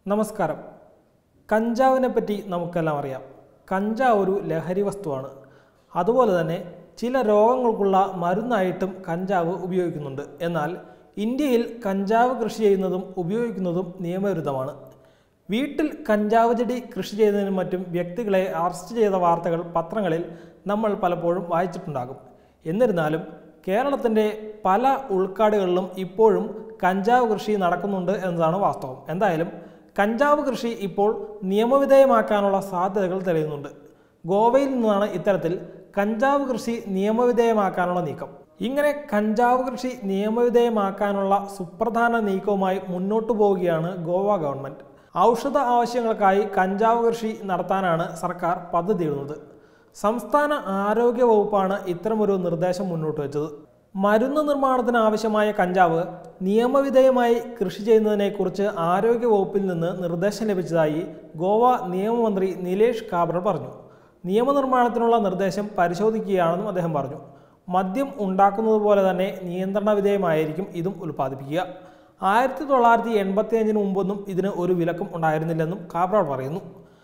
നമസ്കാരം കഞ്ചാവിനെ പറ്റി നമുക്കെല്ലാം അറിയാം കഞ്ചാവ് ഒരു ലഹരി വസ്തുവാണ് അതുപോലെ തന്നെ ചില രോഗങ്ങൾക്കുള്ള മരുന്നായിട്ടും കഞ്ചാവ് ഉപയോഗിക്കുന്നുണ്ട് എന്നാൽ ഇന്ത്യയിൽ കഞ്ചാവ് കൃഷി ചെയ്യുന്നതും ഉപയോഗിക്കുന്നതും നിയമവിരുദ്ധമാണ് വീട്ടിൽ കഞ്ചാവ് ചെടി കൃഷി ചെയ്യുന്നതിനും മറ്റും വ്യക്തികളെ അറസ്റ്റ് ചെയ്ത വാർത്തകൾ പത്രങ്ങളിൽ നമ്മൾ പലപ്പോഴും വായിച്ചിട്ടുണ്ടാകും എന്നിരുന്നാലും കേരളത്തിൻ്റെ പല ഉൾക്കാടുകളിലും ഇപ്പോഴും കഞ്ചാവ് കൃഷി നടക്കുന്നുണ്ട് എന്നതാണ് വാസ്തവം എന്തായാലും കഞ്ചാവ് കൃഷി ഇപ്പോൾ നിയമവിധേയമാക്കാനുള്ള സാധ്യതകൾ തെളിയുന്നുണ്ട് ഗോവയിൽ നിന്നാണ് ഇത്തരത്തിൽ കഞ്ചാവ് കൃഷി നിയമവിധേയമാക്കാനുള്ള നീക്കം ഇങ്ങനെ കഞ്ചാവ് കൃഷി നിയമവിധേയമാക്കാനുള്ള സുപ്രധാന നീക്കവുമായി മുന്നോട്ടു പോവുകയാണ് ഗോവ ഗവൺമെന്റ് ഔഷധ ആവശ്യങ്ങൾക്കായി കഞ്ചാവ് കൃഷി നടത്താനാണ് സർക്കാർ പദ്ധതിയിടുന്നത് സംസ്ഥാന ആരോഗ്യ വകുപ്പാണ് ഇത്തരമൊരു നിർദ്ദേശം മുന്നോട്ട് വെച്ചത് മരുന്ന് നിർമ്മാണത്തിന് ആവശ്യമായ കഞ്ചാവ് നിയമവിധേയമായി കൃഷി ചെയ്യുന്നതിനെക്കുറിച്ച് ആരോഗ്യ വകുപ്പിൽ നിന്ന് നിർദ്ദേശം ലഭിച്ചതായി ഗോവ നിയമമന്ത്രി നിലേഷ് കാബ്ര പറഞ്ഞു നിയമനിർമ്മാണത്തിനുള്ള നിർദ്ദേശം പരിശോധിക്കുകയാണെന്നും അദ്ദേഹം പറഞ്ഞു മദ്യം ഉണ്ടാക്കുന്നത് പോലെ തന്നെ നിയന്ത്രണ വിധേയമായിരിക്കും ഇതും ഉൽപ്പാദിപ്പിക്കുക ആയിരത്തി തൊള്ളായിരത്തി എൺപത്തി അഞ്ചിന് മുമ്പൊന്നും ഇതിന് ഒരു വിലക്കും ഉണ്ടായിരുന്നില്ലെന്നും കാബ്രാൾ പറയുന്നു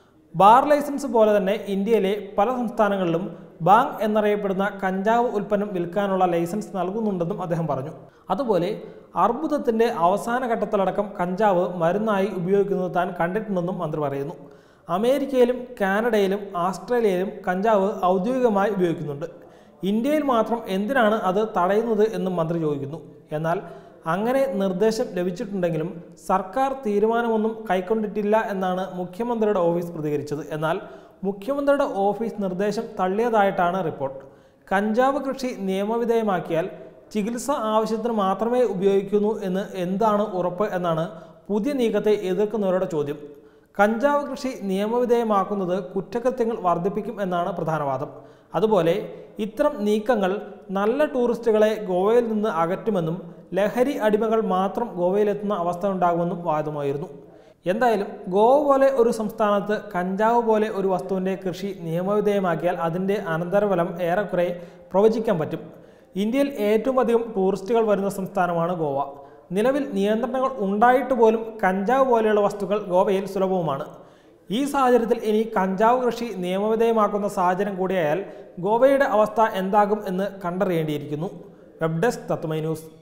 ബാർ ലൈസൻസ് പോലെ തന്നെ ഇന്ത്യയിലെ പല സംസ്ഥാനങ്ങളിലും ബാങ് എന്നറിയപ്പെടുന്ന കഞ്ചാവ് ഉൽപ്പന്നം വിൽക്കാനുള്ള ലൈസൻസ് നൽകുന്നുണ്ടെന്നും അദ്ദേഹം പറഞ്ഞു അതുപോലെ അർബുദത്തിന്റെ അവസാന ഘട്ടത്തിലടക്കം കഞ്ചാവ് മരുന്നായി ഉപയോഗിക്കുന്നത് താൻ കണ്ടിട്ടുണ്ടെന്നും മന്ത്രി പറയുന്നു അമേരിക്കയിലും കാനഡയിലും ആസ്ട്രേലിയയിലും കഞ്ചാവ് ഔദ്യോഗികമായി ഉപയോഗിക്കുന്നുണ്ട് ഇന്ത്യയിൽ മാത്രം എന്തിനാണ് അത് തടയുന്നത് എന്നും മന്ത്രി ചോദിക്കുന്നു എന്നാൽ അങ്ങനെ നിർദ്ദേശം ലഭിച്ചിട്ടുണ്ടെങ്കിലും സർക്കാർ തീരുമാനമൊന്നും കൈക്കൊണ്ടിട്ടില്ല എന്നാണ് മുഖ്യമന്ത്രിയുടെ ഓഫീസ് പ്രതികരിച്ചത് എന്നാൽ മുഖ്യമന്ത്രിയുടെ ഓഫീസ് നിർദ്ദേശം തള്ളിയതായിട്ടാണ് റിപ്പോർട്ട് കഞ്ചാവ് കൃഷി നിയമവിധേയമാക്കിയാൽ ചികിത്സ ആവശ്യത്തിന് മാത്രമേ ഉപയോഗിക്കുന്നു എന്ന് എന്താണ് ഉറപ്പ് എന്നാണ് പുതിയ നീക്കത്തെ എതിർക്കുന്നവരുടെ ചോദ്യം കഞ്ചാവ് കൃഷി നിയമവിധേയമാക്കുന്നത് കുറ്റകൃത്യങ്ങൾ വർദ്ധിപ്പിക്കും എന്നാണ് പ്രധാന വാദം അതുപോലെ ഇത്തരം നീക്കങ്ങൾ നല്ല ടൂറിസ്റ്റുകളെ ഗോവയിൽ നിന്ന് അകറ്റുമെന്നും ലഹരി അടിമകൾ മാത്രം ഗോവയിലെത്തുന്ന അവസ്ഥ ഉണ്ടാകുമെന്നും വാദമായിരുന്നു എന്തായാലും ഗോവ പോലെ ഒരു സംസ്ഥാനത്ത് കഞ്ചാവ് പോലെ ഒരു വസ്തുവിൻ്റെ കൃഷി നിയമവിധേയമാക്കിയാൽ അതിൻ്റെ അനന്തരഫലം ഏറെക്കുറെ പ്രവചിക്കാൻ പറ്റും ഇന്ത്യയിൽ ഏറ്റവും അധികം ടൂറിസ്റ്റുകൾ വരുന്ന സംസ്ഥാനമാണ് ഗോവ നിലവിൽ നിയന്ത്രണങ്ങൾ ഉണ്ടായിട്ട് പോലും കഞ്ചാവ് പോലെയുള്ള വസ്തുക്കൾ ഗോവയിൽ സുലഭവുമാണ് ഈ സാഹചര്യത്തിൽ ഇനി കഞ്ചാവ് കൃഷി നിയമവിധേയമാക്കുന്ന സാഹചര്യം കൂടിയായാൽ ഗോവയുടെ അവസ്ഥ എന്താകും എന്ന് കണ്ടറിയേണ്ടിയിരിക്കുന്നു വെബ് ഡെസ്ക് തത്വമൈ ന്യൂസ്